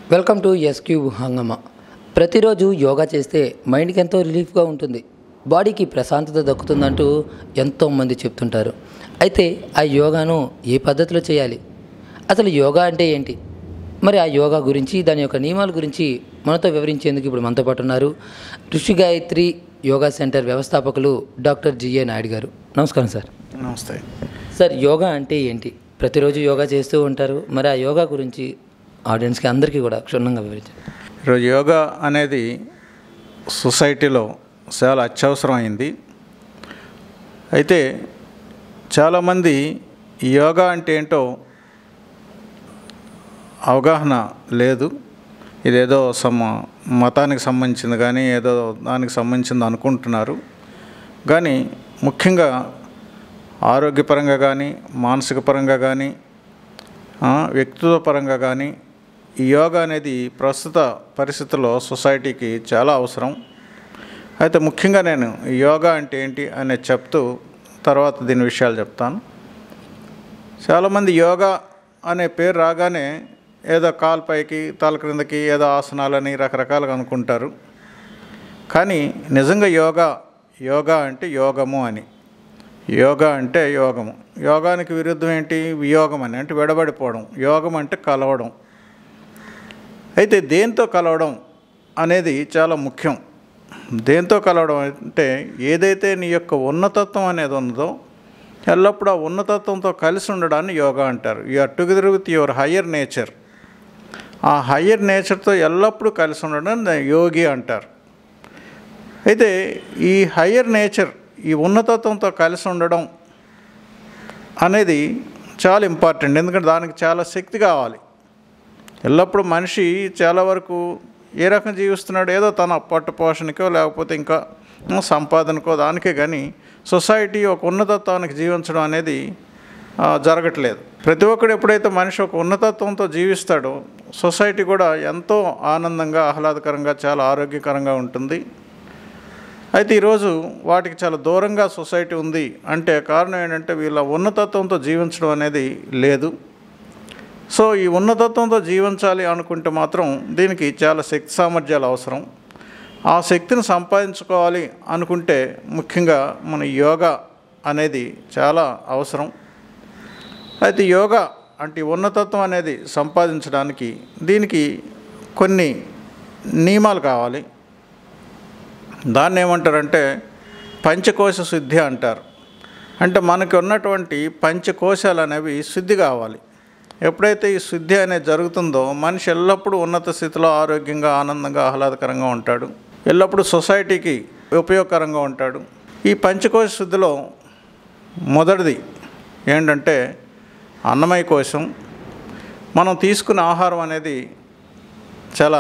Welcome to SQ హంగమ ప్రతిరోజు యోగా చేస్తే మైండ్కి ఎంతో రిలీఫ్గా ఉంటుంది బాడీకి ప్రశాంతత దక్కుతుందంటూ ఎంతోమంది చెప్తుంటారు అయితే ఆ యోగాను ఏ పద్ధతిలో చేయాలి అసలు యోగా అంటే ఏంటి మరి ఆ యోగా గురించి దాని యొక్క నియమాల గురించి మనతో వివరించేందుకు ఇప్పుడు మనతో పాటు ఉన్నారు ఋషి గాయత్రి యోగా సెంటర్ వ్యవస్థాపకులు డాక్టర్ జిఏ నాయుడు గారు నమస్కారం సార్ నమస్తే సార్ యోగా అంటే ఏంటి ప్రతిరోజు యోగా చేస్తూ ఉంటారు మరి ఆ యోగా గురించి ఆడియన్స్కి అందరికీ కూడా క్షుణ్ణంగా వివరించారు ఈరోజు యోగా అనేది సొసైటీలో చాలా అత్యవసరమైంది అయితే చాలామంది ఈ యోగా అంటే ఏంటో అవగాహన లేదు ఇదేదో సమ మతానికి సంబంధించింది కానీ ఏదో దానికి సంబంధించింది అనుకుంటున్నారు కానీ ముఖ్యంగా ఆరోగ్యపరంగా కానీ మానసిక పరంగా కానీ ఆ, వ్యక్తిత్వ పరంగా కానీ ఈ యోగా అనేది ప్రస్తుత పరిస్థితుల్లో సొసైటీకి చాలా అవసరం అయితే ముఖ్యంగా నేను ఈ యోగా అంటే ఏంటి అనేది చెప్తూ తర్వాత దీని విషయాలు చెప్తాను చాలామంది యోగా అనే పేరు రాగానే ఏదో కాలు పైకి తల క్రిందకి ఏదో ఆసనాలని రకరకాలుగా అనుకుంటారు కానీ నిజంగా యోగా యోగా అంటే యోగము అని యోగా అంటే యోగము యోగానికి విరుద్ధం ఏంటి వియోగం అని అంటే విడబడిపోవడం యోగం అంటే కలవడం అయితే దేంతో కలవడం అనేది చాలా ముఖ్యం దేంతో కలవడం అంటే ఏదైతే నీ యొక్క ఉన్నతత్వం అనేది ఉందో ఎల్లప్పుడూ ఆ ఉన్నతత్వంతో కలిసి ఉండడాన్ని యోగా అంటారు you are together with your higher nature ఆ హయ్యర్ నేచర్తో ఎల్లప్పుడూ కలిసి ఉండడం యోగి అంటారు అయితే ఈ హయ్యర్ నేచర్ ఈ ఉన్నతత్వంతో కలిసి ఉండడం అనేది చాలా ఇంపార్టెంట్ ఎందుకంటే దానికి చాలా శక్తి కావాలి ఎల్లప్పుడూ మనిషి చాలా వరకు ఏ రకం జీవిస్తున్నాడు ఏదో తన పట్టు పోషణకో లేకపోతే ఇంకా సంపాదనకో దానికే కానీ సొసైటీ ఒక ఉన్నతత్వానికి జీవించడం అనేది ఆ, జరగట్లేదు ప్రతి ఒక్కడు ఎప్పుడైతే మనిషి ఒక ఉన్నతత్వంతో జీవిస్తాడో సొసైటీ కూడా ఎంతో ఆనందంగా ఆహ్లాదకరంగా చాలా ఆరోగ్యకరంగా ఉంటుంది అయితే ఈరోజు వాటికి చాలా దూరంగా సొసైటీ ఉంది అంటే కారణం ఏంటంటే వీళ్ళ ఉన్నతత్వంతో జీవించడం అనేది లేదు సో ఈ ఉన్నతత్వంతో జీవించాలి అనుకుంటే మాత్రం దీనికి చాలా శక్తి సామర్థ్యాలు అవసరం ఆ శక్తిని సంపాదించుకోవాలి అనుకుంటే ముఖ్యంగా మన యోగా అనేది చాలా అవసరం అయితే యోగా అంటే ఈ ఉన్నతత్వం అనేది సంపాదించడానికి దీనికి కొన్ని నియమాలు కావాలి దాన్ని ఏమంటారంటే పంచకోశ శుద్ధి అంటారు అంటే మనకి ఉన్నటువంటి పంచకోశాలు అనేవి శుద్ధి కావాలి ఎప్పుడైతే ఈ శుద్ధి అనేది జరుగుతుందో మనిషి ఎల్లప్పుడూ ఉన్నత స్థితిలో ఆరోగ్యంగా ఆనందంగా ఆహ్లాదకరంగా ఉంటాడు ఎల్లప్పుడూ సొసైటీకి ఉపయోగకరంగా ఉంటాడు ఈ పంచకోశ శుద్ధిలో మొదటిది ఏంటంటే అన్నమయ కోశం మనం తీసుకునే ఆహారం అనేది చాలా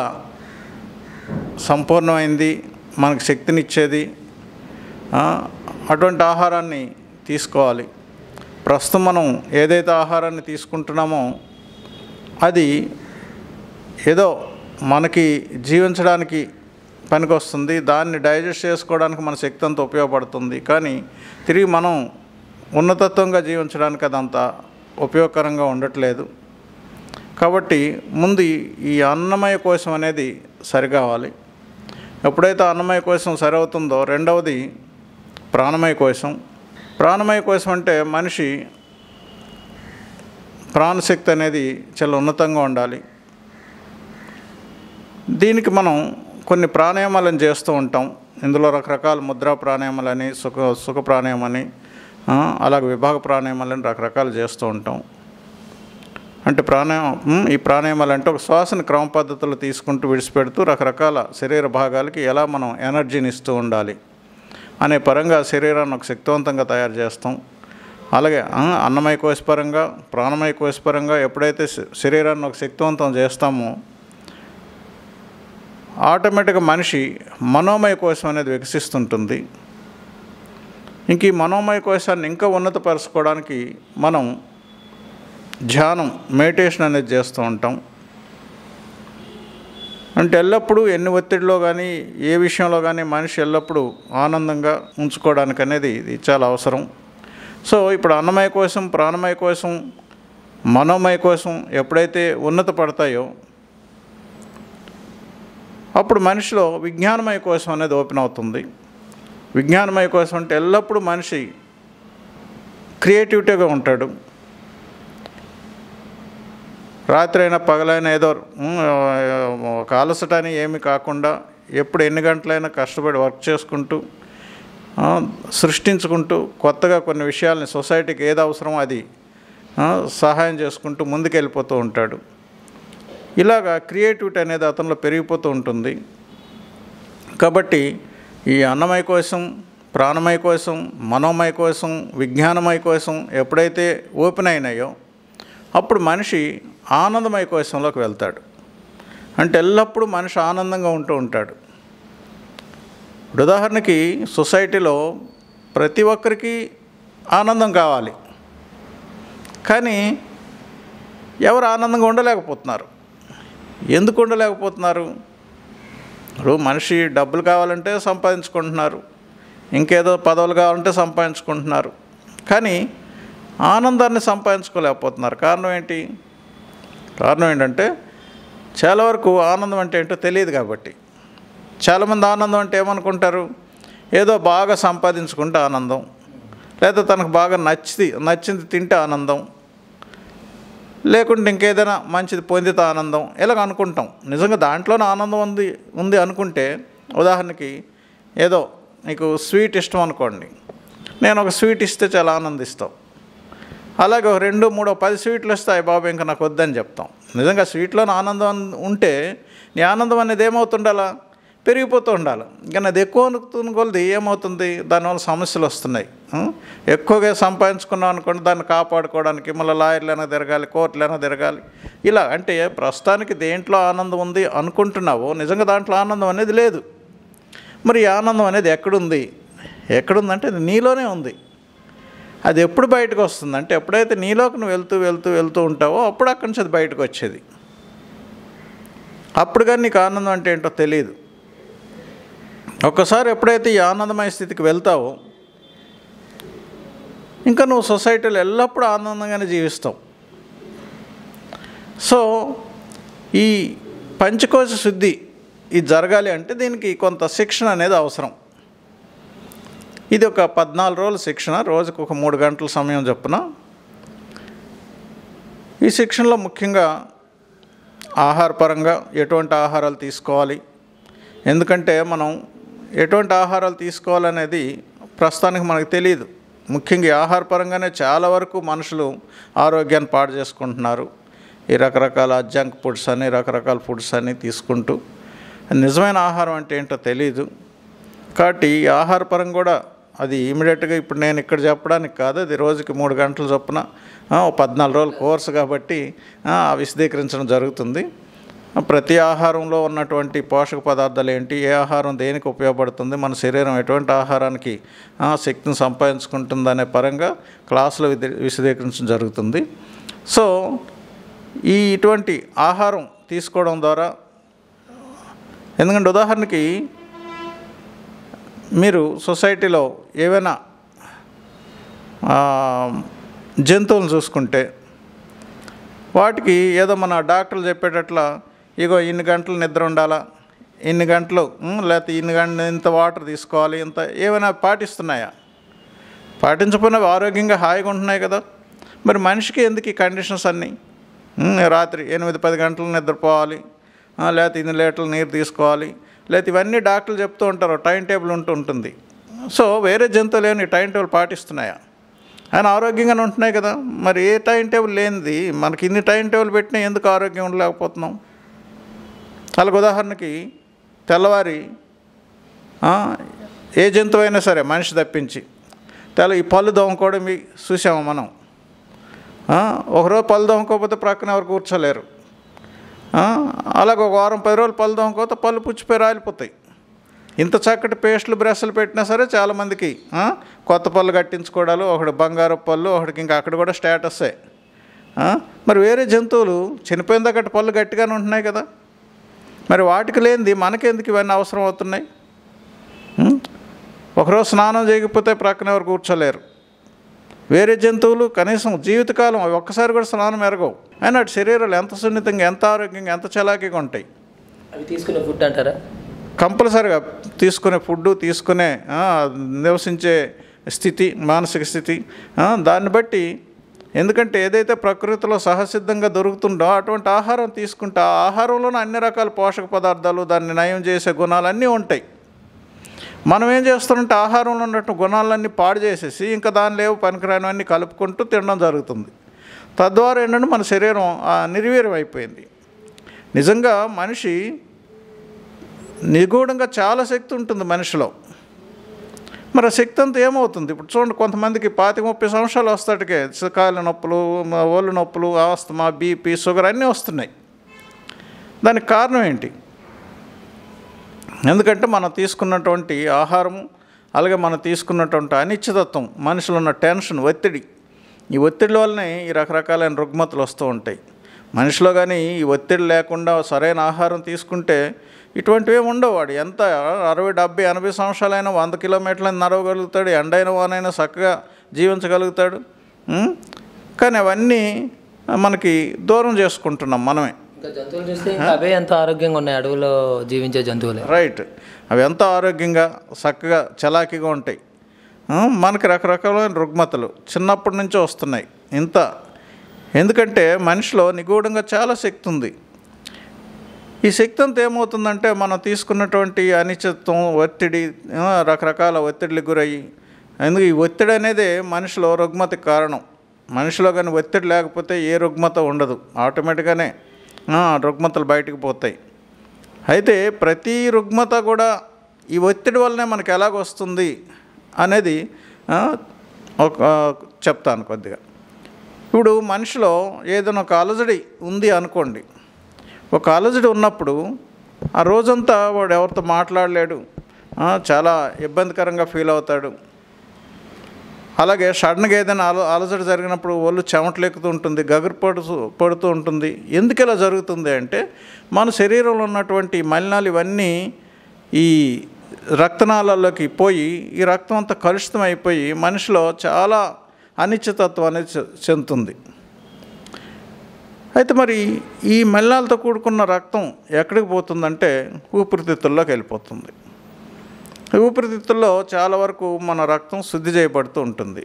సంపూర్ణమైంది మనకు శక్తినిచ్చేది ఆ, అటువంటి ఆహారాన్ని తీసుకోవాలి ప్రస్తుతం మనం ఏదైతే ఆహారాన్ని తీసుకుంటున్నామో అది ఏదో మనకి జీవించడానికి పనికొస్తుంది దాన్ని డైజెస్ట్ చేసుకోవడానికి మన శక్తి అంతా ఉపయోగపడుతుంది కానీ తిరిగి మనం ఉన్నతత్వంగా జీవించడానికి అదంత ఉపయోగకరంగా ఉండట్లేదు కాబట్టి ముందు ఈ- ఈ అన్నమయ కోశం అనేది సరి కావాలి ఎప్పుడైతే అన్నమయ కోశం సరి అవుతుందో రెండవది ప్రాణమయ కోశం ప్రాణమయ కోశం అంటే మనిషి ప్రాణశక్తి అనేది చాలా ఉన్నతంగా ఉండాలి దీనికి మనం కొన్ని ప్రాణాయామాలను చేస్తూ ఉంటాం ఇందులో రకరకాల ముద్రా ప్రాణాయామాలని సుఖ సుఖ ప్రాణాయామని ఆ, అలాగే విభాగ ప్రాణాయామాలని రకరకాలు చేస్తూ ఉంటాం అంటే ప్రాణాయామం ఈ ప్రాణాయామాలు అంటే ఒక శ్వాసను క్రమ పద్ధతిలో తీసుకుంటూ విడిచిపెడుతూ రకరకాల శరీర భాగాలకి ఎలా మనం ఎనర్జీని ఇస్తూ ఉండాలి అనే పరంగా శరీరాన్ని ఒక శక్తివంతంగా తయారు చేస్తాం అలాగే ఆ, అన్నమయ కోశపరంగా ప్రాణమయ కోశపరంగా ఎప్పుడైతే శ- శరీరాన్ని ఒక శక్తివంతం చేస్తామో ఆటోమేటిక్గా మనిషి మనోమయ కోశం అనేది వికసిస్తుంటుంది ఇంక ఈ మనోమయ కోశాన్ని ఇంకా ఉన్నతపరచుకోవడానికి మనం ధ్యానం మెడిటేషన్ అనేది చేస్తూ ఉంటాం అంటే ఎల్లప్పుడూ ఎన్ని ఒత్తిడిలో కానీ ఏ విషయంలో కానీ మనిషి ఎల్లప్పుడూ ఆనందంగా ఉంచుకోవడానికి అనేది ఇది చాలా అవసరం సో ఇప్పుడు అన్నమయ కోసం ప్రాణమయ కోసం మనోమయ కోసం ఎప్పుడైతే ఉన్నత పడతాయో అప్పుడు మనిషిలో విజ్ఞానమయ కోశం అనేది ఓపెన్ అవుతుంది విజ్ఞానమయ కోశం అంటే ఎల్లప్పుడూ మనిషి క్రియేటివిటీగా ఉంటాడు రాత్రి అయినా పగలైనా ఏదో ఉమ్, ఒక అలసటని ఏమి కాకుండా ఎప్పుడు ఎన్ని గంటలైనా కష్టపడి వర్క్ చేసుకుంటూ ఆ, సృష్టించుకుంటూ కొత్తగా కొన్ని విషయాల్ని సొసైటీకి ఏది అవసరమో అది ఆ, సహాయం చేసుకుంటూ ముందుకెళ్ళిపోతూ ఉంటాడు ఇలాగా క్రియేటివిటీ అనేది అతనిలో పెరిగిపోతూ ఉంటుంది కాబట్టి ఈ అన్నమయ కోసం ప్రాణమయ కోసం మనోమయ కోసం విజ్ఞానమయ కోసం ఎప్పుడైతే ఓపెన్ అయినాయో అప్పుడు మనిషి ఆనందమయ కోశంలోకి వెళ్తాడు అంటే ఎల్లప్పుడూ మనిషి ఆనందంగా ఉంటూ ఉంటాడు ఇప్పుడు ఉదాహరణకి సొసైటీలో ప్రతి ఒక్కరికి ఆనందం కావాలి కానీ ఎవరు ఆనందంగా ఉండలేకపోతున్నారు ఎందుకు ఉండలేకపోతున్నారు ఇప్పుడు మనిషి డబ్బులు కావాలంటే సంపాదించుకుంటున్నారు ఇంకేదో పదవులు కావాలంటే సంపాదించుకుంటున్నారు కానీ ఆనందాన్ని సంపాదించుకోలేకపోతున్నారు కారణం ఏంటి కారణం ఏంటంటే చాలా వరకు ఆనందం అంటే ఏంటో తెలియదు కాబట్టి చాలామంది ఆనందం అంటే ఏమనుకుంటారు ఏదో బాగా సంపాదించుకుంటే ఆనందం లేదా తనకు బాగా నచ్చింది నచ్చింది తింటే ఆనందం లేకుంటే ఇంకేదైనా మంచిది పొందితే ఆనందం ఇలాగ అనుకుంటాం నిజంగా దాంట్లోనే ఆనందం ఉంది ఉంది అనుకుంటే ఉదాహరణకి ఏదో నీకు స్వీట్ ఇష్టం అనుకోండి నేను ఒక స్వీట్ ఇస్తే చాలా ఆనందిస్తాం అలాగే ఒక రెండు మూడో పది స్వీట్లు వస్తాయి బాబు ఇంకా నాకు వద్దని చెప్తాం నిజంగా స్వీట్లోని ఆనందం అన్- ఉంటే నీ ఆనందం అనేది ఏమవుతుండాలా పెరిగిపోతూ ఉండాలి కానీ అది ఎక్కువ అనుకుతున్న కొలది ఏమవుతుంది దానివల్ల సమస్యలు వస్తున్నాయి ఆ? ఎక్కువగా సంపాదించుకున్నాం అనుకోండి దాన్ని కాపాడుకోవడానికి మళ్ళీ లాయర్లైనా తిరగాలి కోర్టులైనా తిరగాలి ఇలా అంటే ప్రస్తుతానికి దేంట్లో ఆనందం ఉంది అనుకుంటున్నావో నిజంగా దాంట్లో ఆనందం అనేది లేదు మరి ఈ ఆనందం అనేది ఎక్కడుంది ఎక్కడుందంటే అది నీలోనే ఉంది అది ఎప్పుడు బయటకు వస్తుంది అంటే ఎప్పుడైతే నీలోకి నువ్వు వెళ్తూ వెళ్తూ వెళ్తూ ఉంటావో అప్పుడు అక్కడి నుంచి అది బయటకు వచ్చేది అప్పుడు కానీ నీకు ఆనందం అంటే ఏంటో తెలియదు ఒక్కసారి ఎప్పుడైతే ఈ ఆనందమయ స్థితికి వెళ్తావో ఇంకా నువ్వు సొసైటీలో ఎల్లప్పుడూ ఆనందంగానే జీవిస్తావు సో ఈ పంచకోశ శుద్ధి ఇది జరగాలి అంటే దీనికి కొంత శిక్షణ అనేది అవసరం ఇది ఒక పద్నాలుగు రోజుల శిక్షణ రోజుకు ఒక మూడు గంటల సమయం చొప్పున ఈ శిక్షణలో ముఖ్యంగా ఆహారపరంగా ఎటువంటి ఆహారాలు తీసుకోవాలి ఎందుకంటే మనం ఎటువంటి ఆహారాలు తీసుకోవాలనేది ప్రస్తుతానికి మనకు తెలియదు ముఖ్యంగా ఈ ఆహారపరంగానే చాలా వరకు మనుషులు ఆరోగ్యాన్ని పాడు చేసుకుంటున్నారు ఈ రకరకాల జంక్ ఫుడ్స్ అని రకరకాల ఫుడ్స్ అని తీసుకుంటూ నిజమైన ఆహారం అంటే ఏంటో తెలియదు కాబట్టి ఈ ఆహారపరం కూడా అది ఇమీడియట్గా ఇప్పుడు నేను ఇక్కడ చెప్పడానికి కాదు అది రోజుకి మూడు గంటల చొప్పున ఆ, ఓ పద్నాలుగు రోజుల కోర్సు కాబట్టి ఆ, విశదీకరించడం జరుగుతుంది ఆ, ప్రతి ఆహారంలో ఉన్నటువంటి పోషక పదార్థాలు ఏంటి ఏ ఆహారం దేనికి ఉపయోగపడుతుంది మన శరీరం ఎటువంటి ఆహారానికి ఆ, శక్తిని సంపాదించుకుంటుంది అనే పరంగా క్లాసులో విధి విశదీకరించడం జరుగుతుంది సో ఈ ఇటువంటి ఆహారం తీసుకోవడం ద్వారా ఎందుకంటే ఉదాహరణకి మీరు సొసైటీలో ఏవైనా ఆ, జంతువులను చూసుకుంటే వాటికి ఏదో మన డాక్టర్లు చెప్పేటట్ల ఇగో ఇన్ని గంటలు నిద్ర ఉండాలా ఇన్ని గంటలు ఉమ్, లేకపోతే ఇన్ని గంటలు ఇంత వాటర్ తీసుకోవాలి ఇంత ఏమైనా పాటిస్తున్నాయా పాటించకపోయినా ఆరోగ్యంగా హాయిగా ఉంటున్నాయి కదా మరి మనిషికి ఎందుకు ఈ కండిషన్స్ అన్నీ ఉమ్, రాత్రి ఎనిమిది పది గంటలు నిద్రపోవాలి ఆ, లేకపోతే ఇన్ని లీటర్లు నీరు తీసుకోవాలి లేకపోతే ఇవన్నీ డాక్టర్లు చెప్తూ ఉంటారు టైం టేబుల్ ఉంటూ ఉంటుంది సో వేరే జంతువులు ఏమైనా ఈ టైం టేబుల్ పాటిస్తున్నాయా ఆయన ఆరోగ్యంగానే ఉంటున్నాయి కదా మరి ఏ టైం టేబుల్ లేనిది మనకి ఇన్ని టైం టేబుల్ పెట్టినా ఎందుకు ఆరోగ్యం ఉండలేకపోతున్నాం అలాగే ఉదాహరణకి తెల్లవారి ఆ, ఏ జంతువు అయినా సరే మనిషి తప్పించి తెల్ల ఈ పళ్ళు దోమకోవడం మీ చూసాము మనం ఆ, ఒకరోజు పళ్ళు దోమకోకపోతే ప్రక్కన ఎవరు కూర్చోలేరు ఆ, అలాగే ఒక వారం పది రోజులు పళ్ళు దోమకోతే పళ్ళు పుచ్చిపోయి రాలిపోతాయి ఇంత చక్కటి పేస్టులు బ్రష్లు పెట్టినా సరే చాలామందికి ఆ, కొత్త పళ్ళు కట్టించుకోవడాలు ఒకటి బంగారు పళ్ళు ఒకటికి ఇంకా అక్కడ కూడా స్టేటస్సే ఆ, మరి వేరే జంతువులు చనిపోయిన దగ్గర పళ్ళు గట్టిగానే ఉంటున్నాయి కదా మరి వాటికి లేనిది మనకెందుకు ఇవన్నీ అవసరం అవుతున్నాయి ఉం? ఒకరోజు స్నానం చేయకపోతే ప్రక్కన ఎవరు కూర్చోలేరు వేరే జంతువులు కనీసం జీవితకాలం అవి ఒక్కసారి కూడా స్నానం ఎరగవు అయినా అటు శరీరాలు ఎంత సున్నితంగా ఎంత ఆరోగ్యంగా ఎంత చలాకీగా ఉంటాయి అవి తీసుకునే ఫుడ్ అంటారా కంపల్సరిగా తీసుకునే ఫుడ్ తీసుకునే ఆ, నివసించే స్థితి మానసిక స్థితి ఆ, దాన్ని బట్టి ఎందుకంటే ఏదైతే ప్రకృతిలో సహసిద్ధంగా దొరుకుతుందో అటువంటి ఆహారం తీసుకుంటే ఆ ఆహారంలోనే అన్ని రకాల పోషక పదార్థాలు దాన్ని నయం చేసే గుణాలు అన్నీ ఉంటాయి మనం ఏం చేస్తామంటే ఆహారంలో ఉన్నట్టు గుణాలన్నీ పాడు చేసేసి ఇంకా దాని లేవు పనికిరానివన్నీ కలుపుకుంటూ తినడం జరుగుతుంది తద్వారా ఏంటంటే మన శరీరం ఆ, నిర్వీర్యం అయిపోయింది నిజంగా మనిషి నిగూఢంగా చాలా శక్తి ఉంటుంది మనిషిలో మరి ఆ శక్తి అంతా ఏమవుతుంది ఇప్పుడు చూడండి కొంతమందికి పాతి ముప్పై సంవత్సరాలు వస్తాటికే కాళ్ళ నొప్పులు మా ఒళ్ళు నొప్పులు ఆస్తమా బీపీ షుగర్ అన్నీ వస్తున్నాయి దానికి కారణం ఏంటి ఎందుకంటే మనం తీసుకున్నటువంటి ఆహారము అలాగే మనం తీసుకున్నటువంటి అనిశ్చితత్వం మనుషులు ఉన్న టెన్షన్ ఒత్తిడి ఈ ఒత్తిడి వల్లనే ఈ రకరకాలైన రుగ్మతలు వస్తూ ఉంటాయి మనిషిలో కానీ ఈ ఒత్తిడి లేకుండా సరైన ఆహారం తీసుకుంటే ఇటువంటివి ఏమి ఉండవు వాడు ఎంత అరవై డెబ్బై ఎనభై సంవత్సరాలైనా వంద కిలోమీటర్లైనా నడవగలుగుతాడు ఎండైన వానైనా చక్కగా జీవించగలుగుతాడు ఉం? కానీ అవన్నీ మనకి దూరం చేసుకుంటున్నాం మనమే ఇంకా జంతువులు చూస్తే ఇంకా అవే ఎంత ఆరోగ్యంగా ఉన్నాయి అడవులో జీవించే జంతువులే రైట్ అవి ఎంత ఆరోగ్యంగా చక్కగా చలాకీగా ఉంటాయి ఆ, మనకి రకరకాలైన రుగ్మతలు చిన్నప్పటి నుంచే వస్తున్నాయి ఇంత ఎందుకంటే మనిషిలో నిగూఢంగా చాలా శక్తి ఉంది ఈ శక్తి అంతా ఏమవుతుందంటే మనం తీసుకున్నటువంటి అనిశ్చిత్వం ఒత్తిడి ఆ, రకరకాల ఒత్తిడికి గురయ్యి ఎందుకు ఈ ఒత్తిడి అనేది మనిషిలో రుగ్మతకి కారణం మనిషిలో కానీ ఒత్తిడి లేకపోతే ఏ రుగ్మత ఉండదు ఆటోమేటిక్గానే ఆ, రుగ్మతలు బయటకు పోతాయి అయితే ప్రతి రుగ్మత కూడా ఈ ఒత్తిడి వల్లనే మనకి ఎలాగొస్తుంది అనేది ఆ, ఒక చెప్తాను కొద్దిగా ఇప్పుడు మనిషిలో ఏదైనా ఒక అలజడి ఉంది అనుకోండి ఒక అలజడి ఉన్నప్పుడు ఆ రోజంతా వాడు ఎవరితో మాట్లాడలేడు ఆ, చాలా ఇబ్బందికరంగా ఫీల్ అవుతాడు అలాగే సడన్గా ఏదైనా అల అలజడి జరిగినప్పుడు ఒళ్ళు చెమటలెక్కుతూ ఉంటుంది గగురు పడుతూ పడుతూ ఉంటుంది ఎందుకు ఇలా జరుగుతుంది అంటే మన శరీరంలో ఉన్నటువంటి మలినాలు ఇవన్నీ ఈ రక్తనాళాల్లోకి పోయి ఈ రక్తం అంతా కలుషితం అయిపోయి మనిషిలో చాలా అనిశ్చితత్వం అనేది చె- చెందుతుంది అయితే మరి ఈ మలినాలతో కూడుకున్న రక్తం ఎక్కడికి పోతుందంటే ఊపిరితిత్తుల్లోకి వెళ్ళిపోతుంది ఊపిరితిత్తుల్లో చాలా వరకు మన రక్తం శుద్ధి చేయబడుతూ ఉంటుంది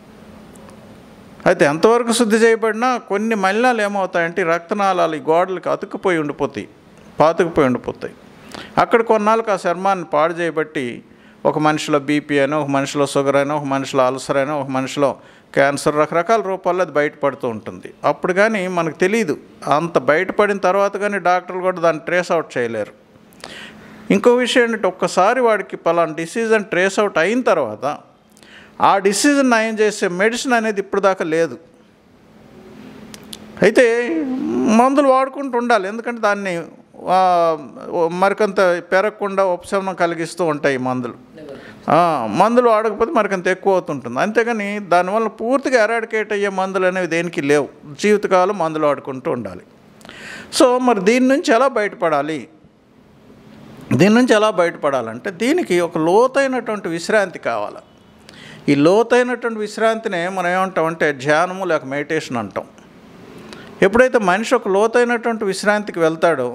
అయితే ఎంతవరకు శుద్ధి చేయబడినా కొన్ని మలినాలు ఏమవుతాయంటే ఈ రక్తనాళాలు ఈ గోడలకి అతుక్కుపోయి ఉండిపోతాయి పాతుకుపోయి ఉండిపోతాయి అక్కడ కొన్నాళ్ళకి ఆ చర్మాన్ని పాడు చేయబట్టి ఒక మనిషిలో బీపీ అయినా ఒక మనిషిలో షుగర్ అయినా ఒక మనిషిలో అల్సర్ అయినా ఒక మనిషిలో క్యాన్సర్ రకరకాల రూపాల్లో అది బయటపడుతూ ఉంటుంది అప్పుడు కానీ మనకు తెలియదు అంత బయటపడిన తర్వాత కానీ డాక్టర్లు కూడా దాన్ని ట్రేస్ అవుట్ చేయలేరు ఇంకో విషయం ఏంటంటే ఒక్కసారి వాడికి పలానా డిసీజ్ అని ట్రేస్ అవుట్ అయిన తర్వాత ఆ డిసీజ్ నయం చేసే మెడిసిన్ అనేది ఇప్పుడు దాకా లేదు అయితే మందులు వాడుకుంటూ ఉండాలి ఎందుకంటే దాన్ని ఆ, మరికొంత పెరగకుండా ఉపశమనం కలిగిస్తూ ఉంటాయి ఈ మందులు ఆ, మందులు వాడకపోతే మరికొంత ఎక్కువ అవుతుంటుంది అంతేగాని దానివల్ల పూర్తిగా ఎరాడికేట్ అయ్యే మందులు అనేవి దేనికి లేవు జీవితకాలం మందులు వాడుకుంటూ ఉండాలి సో మరి దీని నుంచి ఎలా బయటపడాలి దీని నుంచి ఎలా బయటపడాలంటే దీనికి ఒక లోతైనటువంటి విశ్రాంతి కావాలి ఈ లోతైనటువంటి విశ్రాంతినే మనం ఏమంటామంటే ధ్యానము లేక మెడిటేషన్ అంటాం ఎప్పుడైతే మనిషి ఒక లోతైనటువంటి విశ్రాంతికి వెళ్తాడో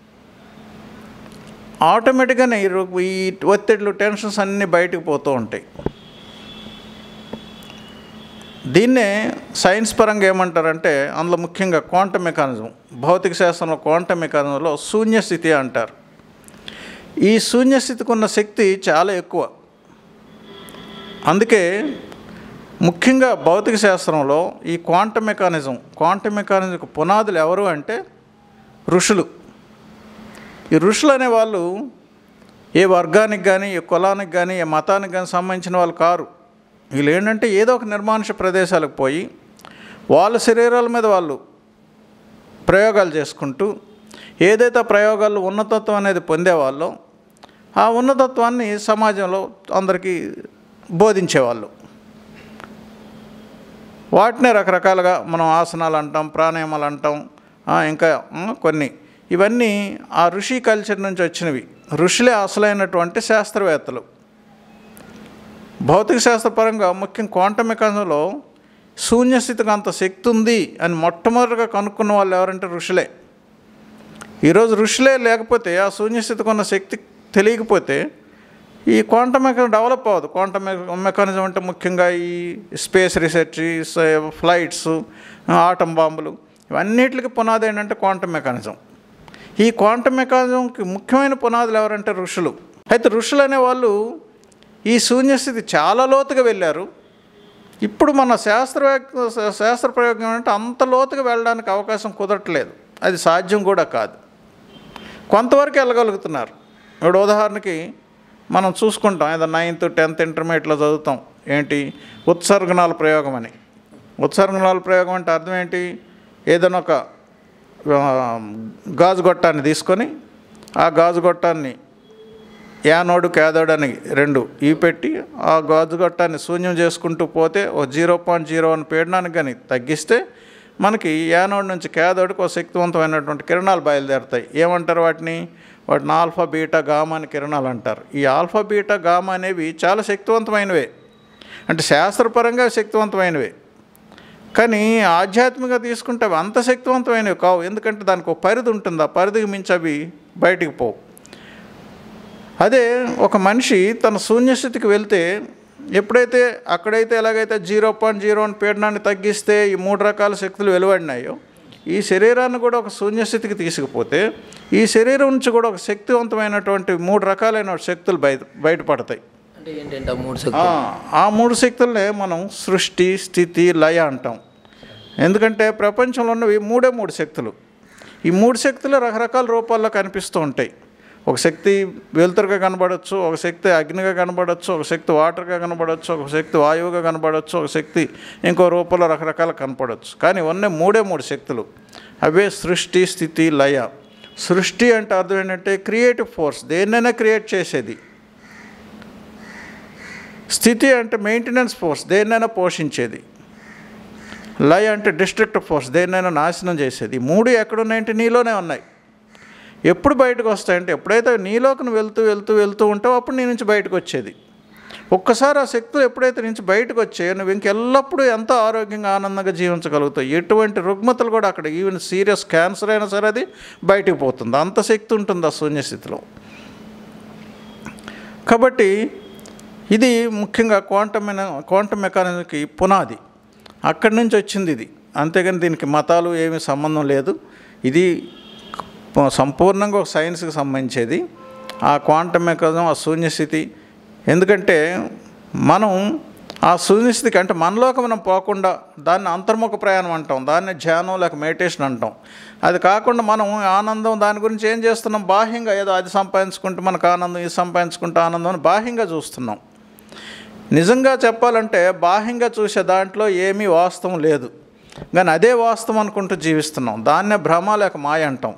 ఆటోమేటిక్గానే ఈ రు- ఈ ఒత్తిడులు టెన్షన్స్ అన్నీ బయటకు పోతూ ఉంటాయి దీన్నే సైన్స్ పరంగా ఏమంటారంటే అందులో ముఖ్యంగా క్వాంటమ్ మెకానిజం భౌతిక శాస్త్రంలో క్వాంటమ్ మెకానిజంలో శూన్యస్థితి అంటారు ఈ శూన్యస్థితికి ఉన్న శక్తి చాలా ఎక్కువ అందుకే ముఖ్యంగా భౌతిక శాస్త్రంలో ఈ క్వాంటమ్ మెకానిజం క్వాంటమ్ మెకానిజంకు పునాదులు ఎవరు అంటే ఋషులు ఈ ఋషులు అనే వాళ్ళు ఏ వర్గానికి కానీ ఏ కులానికి కానీ ఏ మతానికి కానీ సంబంధించిన వాళ్ళు కారు వీళ్ళు ఏంటంటే ఏదో ఒక నిర్మానుష ప్రదేశాలకు పోయి వాళ్ళ శరీరాల మీద వాళ్ళు ప్రయోగాలు చేసుకుంటూ ఏదైతే ఆ ప్రయోగాల్లో ఉన్నతత్వం అనేది పొందేవాళ్ళో ఆ ఉన్నతత్వాన్ని సమాజంలో అందరికీ బోధించేవాళ్ళు వాటినే రకరకాలుగా మనం ఆసనాలు అంటాం ప్రాణాయామాలు అంటాం ఆ, ఇంకా ఆ, కొన్ని ఇవన్నీ ఆ ఋషి కల్చర్ నుంచి వచ్చినవి ఋషులే అసలైనటువంటి శాస్త్రవేత్తలు భౌతిక శాస్త్రపరంగా ముఖ్యం క్వాంటమ్ మెకానిజంలో శూన్యస్థితికి అంత శక్తి ఉంది అని మొట్టమొదటిగా కనుక్కున్న వాళ్ళు ఎవరంటే ఋషులే ఈరోజు ఋషులే లేకపోతే ఆ శూన్యస్థితికి ఉన్న శక్తి తెలియకపోతే ఈ క్వాంటమ్ మెకానిజం డెవలప్ అవ్వదు క్వాంటమ్ మెకానిజం అంటే ముఖ్యంగా ఈ స్పేస్ రీసెర్చ్ ఈ స- ఫ్లైట్స్ ఆటం బాంబులు ఇవన్నిటికి పునాది ఏంటంటే క్వాంటమ్ మెకానిజం ఈ క్వాంటమ్ మెకానిజంకి ముఖ్యమైన పునాదులు ఎవరంటే ఋషులు అయితే ఋషులు అనే వాళ్ళు ఈ శూన్యస్థితి చాలా లోతుగా వెళ్ళారు ఇప్పుడు మన శాస్త్ర శాస్త్ర ప్రయోగం అంటే అంత లోతుగా వెళ్ళడానికి అవకాశం కుదరట్లేదు అది సాధ్యం కూడా కాదు కొంతవరకు వెళ్ళగలుగుతున్నారు ఇప్పుడు ఉదాహరణకి మనం చూసుకుంటాం ఏదో నైన్త్ టెన్త్ ఇంటర్మీడియట్లో చదువుతాం ఏంటి ఉత్సర్గణాల ప్రయోగం అని ఉత్సర్గణాల ప్రయోగం అంటే అర్థం ఏంటి ఏదైనా ఒక ఆ, గాజు గొట్టాన్ని తీసుకొని ఆ గాజు గొట్టాన్ని యానోడు క్యాథోడ్ అని రెండు ఈ పెట్టి ఆ గాజు గొట్టాన్ని శూన్యం చేసుకుంటూ పోతే ఓ జీరో పాయింట్ జీరో వన్ పీడనానికి కానీ తగ్గిస్తే మనకి యానోడ్ నుంచి క్యాథోడ్కి ఒక శక్తివంతమైనటువంటి కిరణాలు బయలుదేరుతాయి ఏమంటారు వాటిని వాటిని ఆల్ఫా బీటా గామా అని కిరణాలు అంటారు ఈ ఆల్ఫా బీటా గామా అనేవి చాలా శక్తివంతమైనవే అంటే శాస్త్రపరంగా శక్తివంతమైనవే కానీ ఆధ్యాత్మికంగా తీసుకుంటే అవి అంత శక్తివంతమైనవి కావు ఎందుకంటే దానికి ఒక పరిధి ఉంటుంది ఆ పరిధికి మించి అవి బయటికి పోవు అదే ఒక మనిషి తన శూన్యస్థితికి వెళ్తే ఎప్పుడైతే అక్కడైతే ఎలాగైతే జీరో పాయింట్ జీరో వన్ పీడనాన్ని తగ్గిస్తే ఈ మూడు రకాల శక్తులు వెలువడినాయో ఈ శరీరాన్ని కూడా ఒక శూన్యస్థితికి తీసుకుపోతే ఈ శరీరం నుంచి కూడా ఒక శక్తివంతమైనటువంటి మూడు రకాలైన శక్తులు బయట బయటపడతాయి అంటే ఏంటంటే ఆ మూడు ఆ, శక్తులు ఆ మూడు శక్తులనే మనం సృష్టి స్థితి లయ అంటాం ఎందుకంటే ప్రపంచంలో ఉన్నవి మూడే మూడు శక్తులు ఈ మూడు శక్తులు రకరకాల రూపాల్లో కనిపిస్తూ ఉంటాయి ఒక శక్తి వెలుతురుగా కనబడవచ్చు ఒక శక్తి అగ్నిగా కనబడవచ్చు ఒక శక్తి వాటర్గా కనబడవచ్చు ఒక శక్తి వాయువుగా కనబడవచ్చు ఒక శక్తి ఇంకో రూపంలో రకరకాల కనపడవచ్చు కానీ ఉన్నే మూడే మూడు శక్తులు అవే సృష్టి స్థితి లయ సృష్టి అంటే అర్థం ఏంటంటే క్రియేటివ్ ఫోర్స్ దేన్నైనా క్రియేట్ చేసేది స్థితి అంటే మెయింటెనెన్స్ ఫోర్స్ దేన్నైనా పోషించేది లయ అంటే డిస్ట్రక్టివ్ ఫోర్స్ దేన్నైనా నాశనం చేసేది ఈ మూడు ఎక్కడున్నాయంటే నీలోనే ఉన్నాయి ఎప్పుడు బయటకు వస్తాయంటే ఎప్పుడైతే నీలోకి వెళ్తూ వెళ్తూ వెళ్తూ ఉంటావో అప్పుడు నీ నుంచి బయటకు వచ్చేది ఒక్కసారి ఆ శక్తులు ఎప్పుడైతే నుంచి బయటకు వచ్చాయో నువ్వు ఇంకెల్లప్పుడూ ఎంతో ఆరోగ్యంగా ఆనందంగా జీవించగలుగుతావు ఎటువంటి రుగ్మతలు కూడా అక్కడ ఈవెన్ సీరియస్ క్యాన్సర్ అయినా సరే అది బయటికి పోతుంది అంత శక్తి ఉంటుంది ఆ శూన్యస్థితిలో కాబట్టి ఇది ముఖ్యంగా క్వాంటమ్ మెన- క్వాంటమ్ మెకానిజంకి పునాది అక్కడి నుంచి వచ్చింది ఇది అంతేగాని దీనికి మతాలు ఏమీ సంబంధం లేదు ఇది ప- సంపూర్ణంగా ఒక సైన్స్కి సంబంధించేది ఆ క్వాంటమ్ మెకానిజం ఆ శూన్యస్థితి ఎందుకంటే మనం ఆ శూన్యస్థితికి అంటే మనలోకి మనం పోకుండా దాన్ని అంతర్ముఖ ప్రయాణం అంటాం దాన్ని ధ్యానం లేక మెడిటేషన్ అంటాం అది కాకుండా మనం ఆనందం దాని గురించి ఏం చేస్తున్నాం బాహ్యంగా ఏదో అది సంపాదించుకుంటే మనకు ఆనందం ఇది సంపాదించుకుంటే ఆనందం అని బాహ్యంగా చూస్తున్నాం నిజంగా చెప్పాలంటే బాహ్యంగా చూసే దాంట్లో ఏమీ వాస్తవం లేదు కానీ అదే వాస్తవం అనుకుంటూ జీవిస్తున్నాం దాన్నే భ్రమ లేక మాయ అంటాం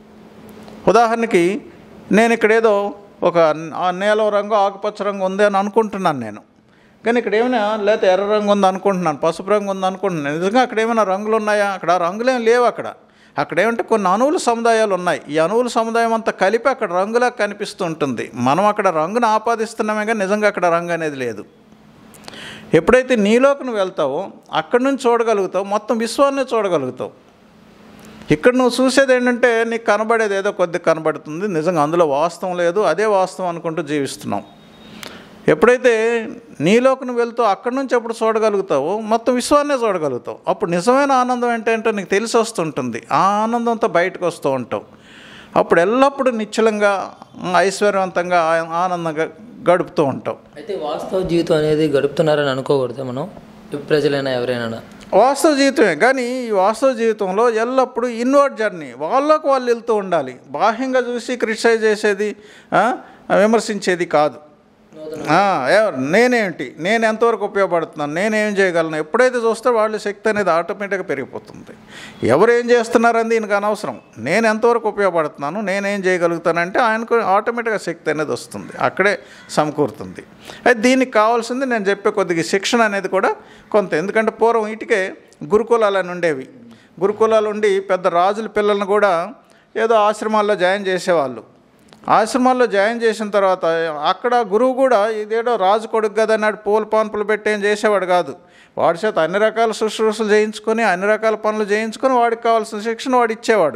ఉదాహరణకి నేను ఇక్కడ ఏదో ఒక ఆ నీలం రంగు ఆకుపచ్చ రంగు ఉంది అని అనుకుంటున్నాను నేను కానీ ఇక్కడ ఏమైనా లేకపోతే ఎర్ర రంగు ఉంది అనుకుంటున్నాను పసుపు రంగు ఉంది అనుకుంటున్నాను నిజంగా అక్కడ ఏమైనా రంగులు ఉన్నాయా అక్కడ ఆ రంగులేం లేవు అక్కడ అక్కడ ఏమంటే కొన్ని అణువుల సముదాయాలు ఉన్నాయి ఈ అణువుల సముదాయం అంతా కలిపి అక్కడ రంగులా కనిపిస్తూ ఉంటుంది మనం అక్కడ రంగును ఆపాదిస్తున్నామే కానీ నిజంగా అక్కడ రంగు అనేది లేదు ఎప్పుడైతే నీలోకి నువ్వు వెళ్తావో అక్కడి నుంచి చూడగలుగుతావు మొత్తం విశ్వాన్ని చూడగలుగుతావు ఇక్కడ నువ్వు చూసేది ఏంటంటే నీకు కనబడేది ఏదో కొద్ది కనబడుతుంది నిజంగా అందులో వాస్తవం లేదు అదే వాస్తవం అనుకుంటూ జీవిస్తున్నాం ఎప్పుడైతే నీలోకి నువ్వు వెళ్తూ అక్కడి నుంచి ఎప్పుడు చూడగలుగుతావో మొత్తం విశ్వాన్నే చూడగలుగుతావు అప్పుడు నిజమైన ఆనందం ఏంటంటే నీకు తెలిసి వస్తుంటుంది ఆ ఆనందంతో బయటకు వస్తూ ఉంటావు అప్పుడు ఎల్లప్పుడూ నిశ్చలంగా ఐశ్వర్యవంతంగా ఆ- ఆనందంగా గడుపుతూ ఉంటావు అయితే వాస్తవ జీవితం అనేది గడుపుతున్నారని అనుకోకూడదు మనం ఈ ప్రజలైనా ఎవరైనా వాస్తవ జీవితమే కానీ ఈ వాస్తవ జీవితంలో ఎల్లప్పుడూ ఇన్వర్డ్ జర్నీ వాళ్ళకు వాళ్ళు వెళ్తూ ఉండాలి బాహ్యంగా చూసి క్రిటిసైజ్ చేసేది ఆ, విమర్శించేది కాదు ఆ, ఎవరు నేనేంటి నేను ఎంతవరకు ఉపయోగపడుతున్నాను నేనేం చేయగలను ఎప్పుడైతే చూస్తే వాళ్ళ శక్తి అనేది ఆటోమేటిక్గా పెరిగిపోతుంది ఎవరు ఏం చేస్తున్నారని దీనికి అనవసరం నేను ఎంతవరకు ఉపయోగపడుతున్నాను నేనేం చేయగలుగుతానంటే ఆయనకు ఆటోమేటిక్గా శక్తి అనేది వస్తుంది అక్కడే సమకూరుతుంది అయితే దీనికి కావాల్సింది నేను చెప్పే కొద్దిగా శిక్షణ అనేది కూడా కొంత ఎందుకంటే పూర్వం ఇటుకే గురుకులాలు అని ఉండేవి గురుకులాలు ఉండి పెద్ద రాజుల పిల్లలను కూడా ఏదో ఆశ్రమాల్లో జాయిన్ చేసేవాళ్ళు ఆశ్రమాల్లో జాయిన్ చేసిన తర్వాత అక్కడ గురువు కూడా ఇదేదో రాజు కొడుకు కదా అన్నాడు పూల పాన్పులు పెట్టి ఏం చేసేవాడు కాదు వాడి చేత అన్ని రకాల శుశ్రూషలు చేయించుకొని అన్ని రకాల పనులు చేయించుకొని వాడికి కావాల్సిన శిక్షణ వాడు ఇచ్చేవాడు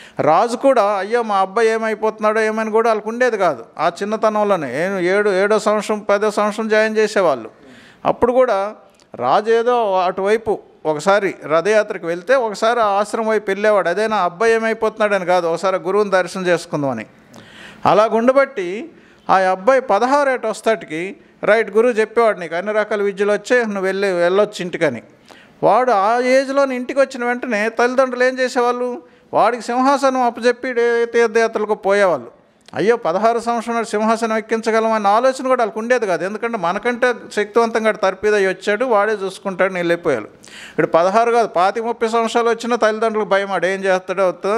రాజు కూడా అయ్యో మా అబ్బాయి ఏమైపోతున్నాడో ఏమని కూడా వాళ్ళకు ఉండేది కాదు ఆ చిన్నతనంలోనే ఏ- ఏడు ఏడో సంవత్సరం పదో సంవత్సరం జాయిన్ చేసేవాళ్ళు అప్పుడు కూడా రాజు ఏదో అటువైపు ఒకసారి రథయాత్రకు వెళ్తే ఒకసారి ఆ ఆశ్రమం వైపు వెళ్ళేవాడు అదే నా అబ్బాయి ఏమైపోతున్నాడని కాదు ఒకసారి గురువుని దర్శనం చేసుకుందామని అలా గుండబట్టి ఆ అబ్బాయి పదహారు ఏట వస్తాటికి రైట్ గురువు చెప్పేవాడు నీకు అన్ని రకాల విద్యలు వచ్చే నువ్వు వెళ్ళి వెళ్ళొచ్చు ఇంటికని వాడు ఆ ఏజ్లో ఇంటికి వచ్చిన వెంటనే తల్లిదండ్రులు ఏం చేసేవాళ్ళు వాడికి సింహాసనం అప్పచెప్పి డే- తీర్థయాత్రలకు పోయేవాళ్ళు అయ్యో పదహారు సంవత్సరాలు సింహాసనం ఎక్కించగలం అనే ఆలోచన కూడా వాళ్ళకి ఉండేది కాదు ఎందుకంటే మనకంటే శక్తివంతంగా తర్పీదయ్యి వచ్చాడు వాడే చూసుకుంటాడు నేను వెళ్ళిపోయాడు ఇప్పుడు పదహారు కాదు పాతి ముప్పై సంవత్సరాలు వచ్చినా తల్లిదండ్రులకు భయం ఆడు ఏం చేస్తాడో అవుతా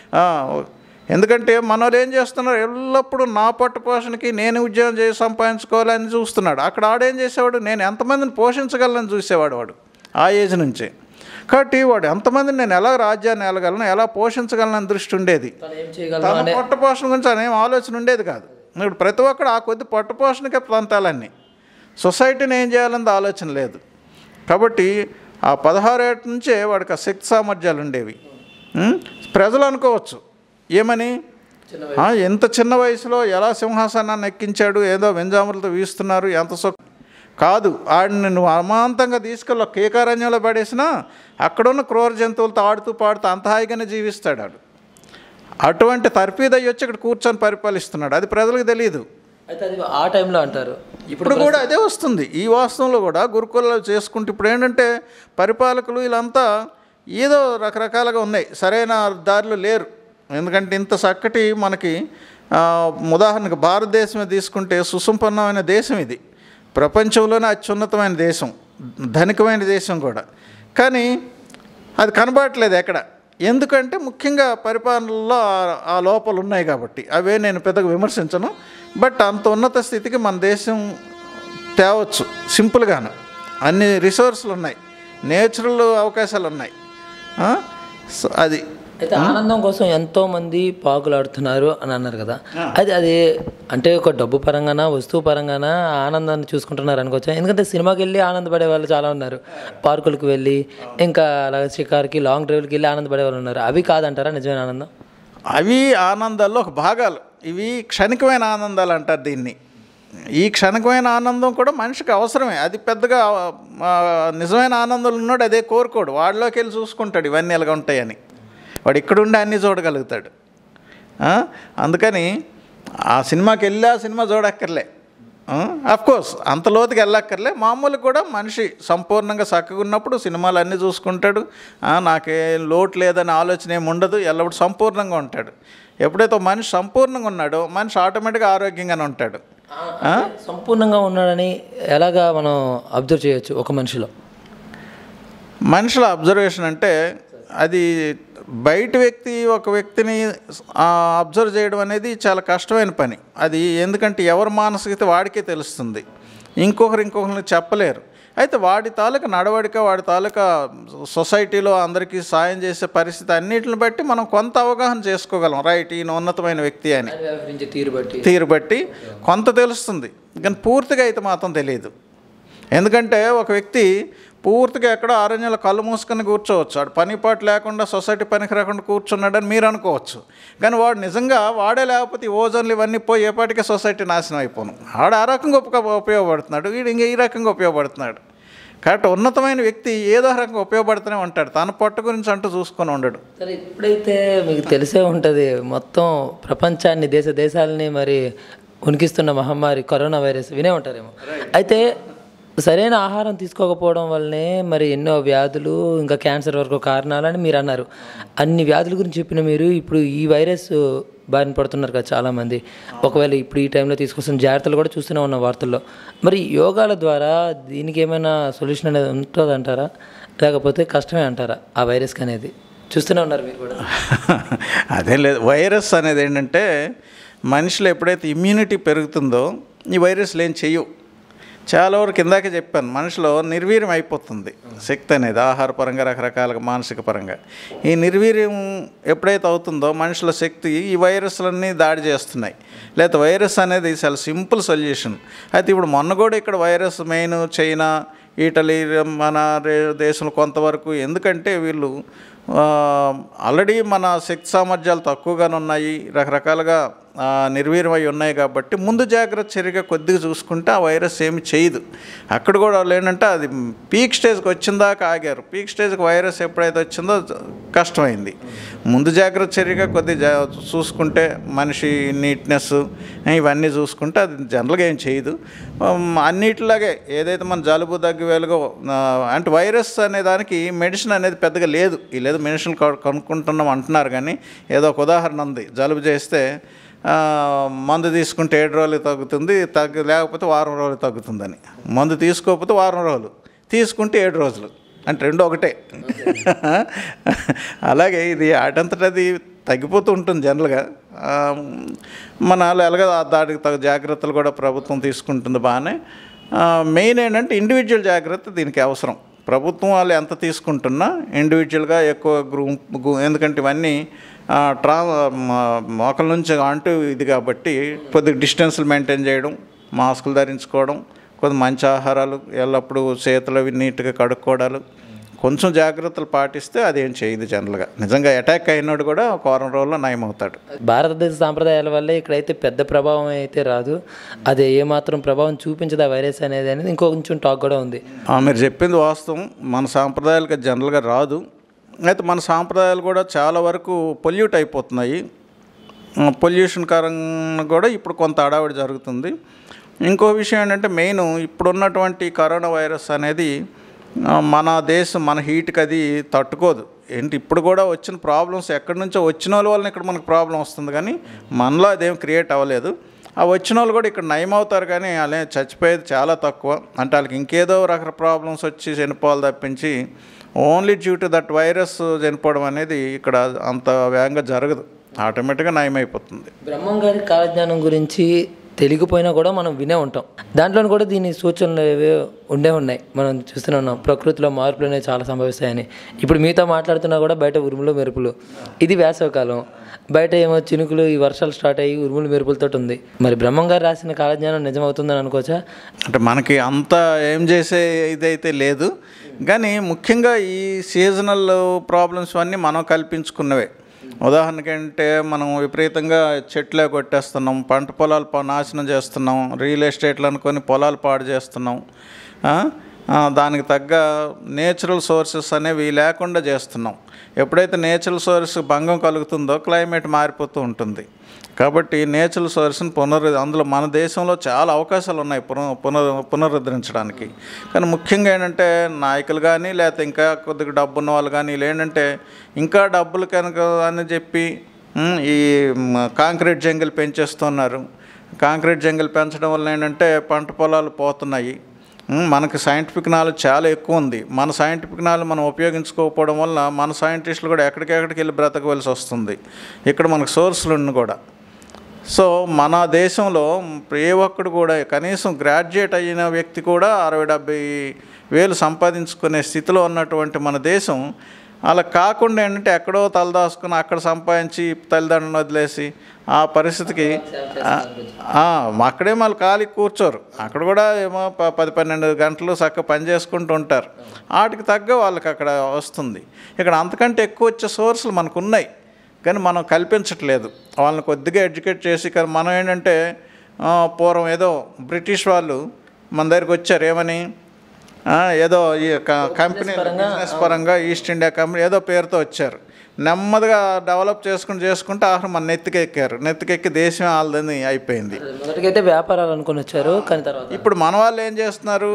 ఎందుకంటే మనోళ్ళు ఏం చేస్తున్నారు ఎల్లప్పుడూ నా పట్టు పోషణకి నేను ఉద్యోగం చేసి సంపాదించుకోవాలని చూస్తున్నాడు అక్కడ ఆడేం చేసేవాడు నేను ఎంతమందిని పోషించగలను చూసేవాడు వాడు ఆ ఏజ్ నుంచే కాబట్టి వాడు ఎంతమందిని నేను ఎలా రాజ్యాన్ని వెళ్ళగలను ఎలా పోషించగలను దృష్టి ఉండేది తను ఏం చేయగలరు తన అనే పొట్ట పోషణ గురించి అనేం ఆలోచన ఉండేది కాదు ఇప్పుడు ప్రతి ఒక్కడు ఆ కొద్ది పొట్ట పోషణకే ప్రాంతాలన్నీ సొసైటీని ఏం చేయాలన్నది ఆలోచన లేదు కాబట్టి ఆ పదహారు ఏట నుంచే వాడికి ఆ శక్తి సామర్థ్యాలు ఉండేవి ఉం? ప్రజలు అనుకోవచ్చు ఏమని చిన్న ఆ, ఎంత చిన్న వయసులో ఎలా సింహాసనాన్ని ఎక్కించాడు ఏదో వెంజాములతో వీస్తున్నారు ఎంత సొ కాదు ఆడిని నువ్వు అమాంతంగా తీసుకెళ్ళి ఒక కేకారణ్యంలో పడేసినా అక్కడున్న క్రూర జంతువులతో ఆడుతూ పాడుతూ అంత హాయిగానే జీవిస్తాడు ఆడు అటువంటి తర్పీదయ్యి వచ్చి ఇక్కడ కూర్చొని పరిపాలిస్తున్నాడు అది ప్రజలకు తెలియదు అయితే అది ఆ టైంలో అంటారు ఇప్పుడు ఇప్పుడు కూడా అదే వస్తుంది ఈ వాస్తవంలో కూడా గురుకులాలు చేసుకుంటూ ఇప్పుడు ఏంటంటే పరిపాలకులు వీళ్ళంతా ఏదో రకరకాలుగా ఉన్నాయి సరైన దారిలో లేరు ఎందుకంటే ఇంత చక్కటి మనకి ఆ, ఉదాహరణకు భారతదేశమే తీసుకుంటే సుసంపన్నమైన దేశం ఇది ప్రపంచంలోనే అత్యున్నతమైన దేశం ధనికమైన దేశం కూడా కానీ అది కనబడట్లేదు ఎక్కడ ఎందుకంటే ముఖ్యంగా పరిపాలనలో ఆ- ఆ లోపాలు ఉన్నాయి కాబట్టి అవే నేను పెద్దగా విమర్శించను బట్ అంత ఉన్నత స్థితికి మన దేశం తేవచ్చు సింపుల్గాను అన్ని రిసోర్సులు ఉన్నాయి నేచురల్ అవకాశాలు ఉన్నాయి ఆ? సో అది అయితే ఆనందం కోసం ఎంతో మంది పాకులాడుతున్నారు అని అన్నారు కదా అది అది అంటే ఒక డబ్బు పరంగానా వస్తువు పరంగానా ఆ ఆనందాన్ని చూసుకుంటున్నారు అనుకోవచ్చు ఎందుకంటే సినిమాకి వెళ్ళి ఆనందపడే వాళ్ళు చాలా ఉన్నారు పార్కులకు వెళ్ళి ఇంకా అలాగే షికార్కి లాంగ్ డ్రైవ్కి వెళ్ళి ఆనందపడే వాళ్ళు ఉన్నారు అవి కాదంటారా నిజమైన ఆనందం అవి ఆనందాల్లో ఒక భాగాలు ఇవి క్షణికమైన ఆనందాలు అంటారు దీన్ని ఈ క్షణికమైన ఆనందం కూడా మనిషికి అవసరమే అది పెద్దగా ఆ, నిజమైన ఆనందంలో ఉన్నాడు అదే కోరుకోడు వాడిలోకి వెళ్ళి చూసుకుంటాడు ఇవన్నీ ఎలాగ ఉంటాయని వాడు ఇక్కడుండి అన్నీ చూడగలుగుతాడు ఆ? అందుకని ఆ సినిమాకి వెళ్ళి ఆ సినిమా చూడక్కర్లే కోర్స్ అంత లోతుకి వెళ్ళక్కర్లే మామూలు కూడా మనిషి సంపూర్ణంగా చక్కగా ఉన్నప్పుడు సినిమాలు అన్నీ చూసుకుంటాడు ఆ, నాకే లోటు లేదని ఆలోచన ఏమి ఉండదు ఎల్లప్పుడు సంపూర్ణంగా ఉంటాడు ఎప్పుడైతే ఒక మనిషి సంపూర్ణంగా ఉన్నాడో మనిషి ఆటోమేటిక్గా ఆరోగ్యంగానే ఉంటాడు ఆ? సంపూర్ణంగా ఉన్నాడని ఎలాగా మనం అబ్జర్వ్ చేయొచ్చు ఒక మనిషిలో మనుషుల అబ్జర్వేషన్ అంటే అది బయట వ్యక్తి ఒక వ్యక్తిని అబ్జర్వ్ చేయడం అనేది చాలా కష్టమైన పని అది ఎందుకంటే ఎవరి మానసికత వాడికే తెలుస్తుంది ఇంకొకరు ఇంకొకరిని చెప్పలేరు అయితే వాడి తాలూకా నడవడిక వాడి తాలూకా సొసైటీలో అందరికీ సాయం చేసే పరిస్థితి అన్నిటిని బట్టి మనం కొంత అవగాహన చేసుకోగలం రైట్ ఈయన ఉన్నతమైన వ్యక్తి అని ఆయన వ్యవహరించే తీరు బట్టి తీరు బట్టి కొంత తెలుస్తుంది కానీ పూర్తిగా అయితే మాత్రం తెలియదు ఎందుకంటే ఒక వ్యక్తి పూర్తిగా ఎక్కడో అరణ్యంలో కళ్ళు మూసుకొని కూర్చోవచ్చు వాడు పని పాటు లేకుండా సొసైటీ పనికి రాకుండా కూర్చున్నాడని మీరు అనుకోవచ్చు కానీ వాడు నిజంగా వాడే లేకపోతే ఈ ఓజోన్లు ఇవన్నీ పోయి ఏపాటికే సొసైటీ నాశనం అయిపోను వాడు ఆ రకంగా ఉప ఉపయోగపడుతున్నాడు వీడు ఇంకా ఈ రకంగా ఉపయోగపడుతున్నాడు కాబట్టి ఉన్నతమైన వ్యక్తి ఏదో రకంగా ఉపయోగపడుతూనే ఉంటాడు తన పొట్ట గురించి అంటూ చూసుకొని ఉండడు సరే ఇప్పుడైతే మీకు తెలిసే ఉంటుంది మొత్తం ప్రపంచాన్ని దేశ దేశాలని మరి ఉనికిస్తున్న మహమ్మారి కరోనా వైరస్ వినే ఉంటారేమో అయితే సరైన ఆహారం తీసుకోకపోవడం వల్లనే మరి ఎన్నో వ్యాధులు ఇంకా క్యాన్సర్ వరకు కారణాలని మీరు అన్నారు అన్ని వ్యాధుల గురించి చెప్పిన మీరు ఇప్పుడు ఈ వైరస్ బారిన పడుతున్నారు కదా చాలామంది ఒకవేళ ఇప్పుడు ఈ టైంలో తీసుకొస్తున్న జాగ్రత్తలు కూడా చూస్తూనే ఉన్నాం వార్తల్లో మరి యోగాల ద్వారా దీనికి ఏమైనా సొల్యూషన్ అనేది ఉంటుందంటారా లేకపోతే కష్టమే అంటారా ఆ వైరస్కి అనేది చూస్తూనే ఉన్నారు మీరు కూడా అదేం లేదు వైరస్ అనేది ఏంటంటే మనిషిలో ఎప్పుడైతే ఇమ్యూనిటీ పెరుగుతుందో ఈ వైరస్లు ఏం చెయ్యవు చాలా వరకు ఇందాకే చెప్పాను మనిషిలో నిర్వీర్యం అయిపోతుంది శక్తి అనేది ఆహార పరంగా రకరకాలుగా మానసిక పరంగా ఈ నిర్వీర్యం ఎప్పుడైతే అవుతుందో మనిషిలో శక్తి ఈ వైరస్లన్నీ దాడి చేస్తున్నాయి లేకపోతే వైరస్ అనేది చాలా సింపుల్ సొల్యూషన్ అయితే ఇప్పుడు మొన్న కూడా ఇక్కడ వైరస్ మెయిన్ చైనా ఇటలీ మన రే- దేశంలో కొంతవరకు ఎందుకంటే వీళ్ళు ఆల్రెడీ మన శక్తి సామర్థ్యాలు తక్కువగానే ఉన్నాయి రకరకాలుగా ఆ, నిర్వీర్యమై ఉన్నాయి కాబట్టి ముందు జాగ్రత్త చర్యగా కొద్దిగా చూసుకుంటే ఆ వైరస్ ఏమి చేయదు అక్కడ కూడా వాళ్ళు ఏంటంటే అది పీక్ స్టేజ్కి వచ్చిందాక ఆగారు పీక్ స్టేజ్కి వైరస్ ఎప్పుడైతే వచ్చిందో కష్టమైంది ముందు జాగ్రత్త చర్యగా కొద్దిగా జా- చూసుకుంటే మనిషి నీట్నెస్ ఇవన్నీ చూసుకుంటే అది జనరల్గా ఏం చేయదు ఉమ్, అన్నిటిలాగే ఏదైతే మన జలుబు దగ్గు వెలుగో ఆ, అంటే వైరస్ అనే దానికి మెడిసిన్ అనేది పెద్దగా లేదు లేదు మెడిసిన్ కనుక్కుంటున్నాం అంటున్నారు కానీ ఏదో ఒక ఉదాహరణ ఉంది జలుబు చేస్తే ఆ, మందు తీసుకుంటే ఏడు రోజులు తగ్గుతుంది తగ్గు లేకపోతే వారం రోజులు తగ్గుతుందని మందు తీసుకోకపోతే వారం రోజులు తీసుకుంటే ఏడు రోజులు అంటే రెండు ఒకటే అలాగే ఇది ఆటంతటది తగ్గిపోతూ ఉంటుంది జనరల్గా ఆ, మన వాళ్ళు ఎలాగో దానికి తగ్గ జాగ్రత్తలు కూడా ప్రభుత్వం తీసుకుంటుంది బాగానే ఆ, మెయిన్ ఏంటంటే ఇండివిజువల్ జాగ్రత్త దీనికి అవసరం ప్రభుత్వం వాళ్ళు ఎంత తీసుకుంటున్నా ఇండివిజువల్గా ఎక్కువ గ్రూప్ గు- ఎందుకంటే ఇవన్నీ ఆ, ట్రా మా- మోకల నుంచి అంటూ ఇది కాబట్టి కొద్దిగా డిస్టెన్స్లు మెయింటైన్ చేయడం మాస్కులు ధరించుకోవడం కొద్ది మంచి ఆహారాలు ఎల్లప్పుడూ చేతులు అవి నీట్గా కడుక్కోవడాలు కొంచెం జాగ్రత్తలు పాటిస్తే అదేం చేయదు జనరల్గా నిజంగా అటాక్ అయినాడు కూడా ఒక వారం రోజుల్లో నయమవుతాడు భారతదేశ సాంప్రదాయాల వల్లే ఇక్కడైతే పెద్ద ప్రభావం అయితే రాదు అది ఏమాత్రం ప్రభావం చూపించదు ఆ వైరస్ అనేది అనేది ఇంకొంచెం టాక్ కూడా ఉంది ఆ, మీరు చెప్పింది వాస్తవం మన సాంప్రదాయాలకు జనరల్గా రాదు అయితే మన సాంప్రదాయాలు కూడా చాలా వరకు పొల్యూట్ అయిపోతున్నాయి పొల్యూషన్ కారణంగా కూడా ఇప్పుడు కొంత అడావిడి జరుగుతుంది ఇంకో విషయం ఏంటంటే మెయిన్ ఇప్పుడున్నటువంటి కరోనా వైరస్ అనేది ఆ, మన దేశం మన హీట్కి అది తట్టుకోదు ఏంటి ఇప్పుడు కూడా వచ్చిన ప్రాబ్లమ్స్ ఎక్కడి నుంచో వచ్చిన వాళ్ళ వల్ల ఇక్కడ మనకు ప్రాబ్లం వస్తుంది కానీ మనలో అదేం క్రియేట్ అవ్వలేదు ఆ వచ్చిన వాళ్ళు కూడా ఇక్కడ నయం అవుతారు కానీ అలా చచ్చిపోయేది చాలా తక్కువ అంటే వాళ్ళకి ఇంకేదో రకర ప్రాబ్లమ్స్ వచ్చి చనిపోవాలి తప్పించి only due to that virus చనిపోవడం అనేది ఇక్కడ అంత వేగంగా జరగదు ఆటోమేటిక్గా నయమైపోతుంది బ్రహ్మం గారి కాలజ్ఞానం గురించి తెలియకపోయినా కూడా మనం వినే ఉంటాం దాంట్లో కూడా దీని సూచనలు ఏవో ఉండే ఉన్నాయి మనం చూస్తూనే ఉన్నాం ప్రకృతిలో మార్పులు అనేవి చాలా సంభవిస్తాయని ఇప్పుడు మీతో మాట్లాడుతున్నా కూడా బయట ఉరుములు మెరుపులు ఇది వేసవకాలం బయట ఏమో చినుకులు ఈ వర్షాలు స్టార్ట్ అయ్యి ఉరుములు మెరుపులతో ఉంది మరి బ్రహ్మం గారు రాసిన కాలజ్ఞానం నిజమవుతుందని అనుకోవచ్చా అంటే మనకి అంత ఏం చేసే ఇదైతే లేదు కానీ ముఖ్యంగా ఈ సీజనల్ ప్రాబ్లమ్స్ అన్నీ మనం కల్పించుకున్నవే ఉదాహరణకి అంటే మనం విపరీతంగా చెట్లే కొట్టేస్తున్నాం పంట పొలాలు పా- నాశనం చేస్తున్నాం రియల్ ఎస్టేట్లు అనుకొని పొలాలు పాడు చేస్తున్నాం ఆ? ఆ, దానికి తగ్గ నేచురల్ సోర్సెస్ అనేవి లేకుండా చేస్తున్నాం ఎప్పుడైతే నేచురల్ సోర్స్ భంగం కలుగుతుందో క్లైమేట్ మారిపోతూ ఉంటుంది కాబట్టి నేచురల్ సోర్స్ని పునరు అందులో మన దేశంలో చాలా అవకాశాలు ఉన్నాయి పునః పునర్ పునరుద్ధరించడానికి కానీ ముఖ్యంగా ఏంటంటే నాయకులు కానీ లేకపోతే ఇంకా కొద్దిగా డబ్బు ఉన్న వాళ్ళు కానీ వీళ్ళు ఏంటంటే ఇంకా డబ్బులు కనుక అని చెప్పి ఉమ్, ఈ మ్, కాంక్రీట్ జంగిల్ పెంచేస్తున్నారు కాంక్రీట్ జంగిల్ పెంచడం వల్ల ఏంటంటే పంట పొలాలు పోతున్నాయి ఉమ్, మనకి సైంటిఫిక్ నాలెడ్జ్ చాలా ఎక్కువ ఉంది మన సైంటిఫిక్ నాలెడ్జ్ మనం ఉపయోగించుకోకపోవడం వల్ల మన సైంటిస్టులు కూడా ఎక్కడికెక్కడికి వెళ్ళి బ్రతకవలసి వస్తుంది ఇక్కడ మనకు సోర్సులు ఉన్న కూడా సో మన దేశంలో ఏ ఒక్కడు కూడా కనీసం గ్రాడ్యుయేట్ అయిన వ్యక్తి కూడా అరవై డెబ్బై వేలు సంపాదించుకునే స్థితిలో ఉన్నటువంటి మన దేశం అలా కాకుండా ఏంటంటే ఎక్కడో తలదాసుకుని అక్కడ సంపాదించి తల్లిదండ్రులను వదిలేసి ఆ పరిస్థితికి ఆ, ఆ, అక్కడే మళ్ళీ ఖాళీ కూర్చోరు అక్కడ కూడా ఏమో ప- పది పన్నెండు గంటలు చక్కగా పని చేసుకుంటూ ఉంటారు వాటికి తగ్గ వాళ్ళకి అక్కడ వస్తుంది ఇక్కడ అంతకంటే ఎక్కువ వచ్చే సోర్సులు మనకు ఉన్నాయి కానీ మనం కల్పించట్లేదు వాళ్ళని కొద్దిగా ఎడ్యుకేట్ చేసి కానీ మనం ఏంటంటే ఆ, పూర్వం ఏదో బ్రిటిష్ వాళ్ళు మన దగ్గరికి వచ్చారు ఏమని ఆ, ఏదో ఈ క- కంపెనీ బిజినెస్ పరంగా ఈస్ట్ ఇండియా కంపెనీ ఏదో పేరుతో వచ్చారు నెమ్మదిగా డెవలప్ చేసుకుని చేసుకుంటే ఆఖరి మన నెత్తికెక్కారు నెత్తికెక్కి దేశం వాళ్ళదని అయిపోయింది మొదటికైతే వ్యాపారాలు అనుకొని వచ్చారు కానీ తర్వాత ఇప్పుడు మన వాళ్ళు ఏం చేస్తున్నారు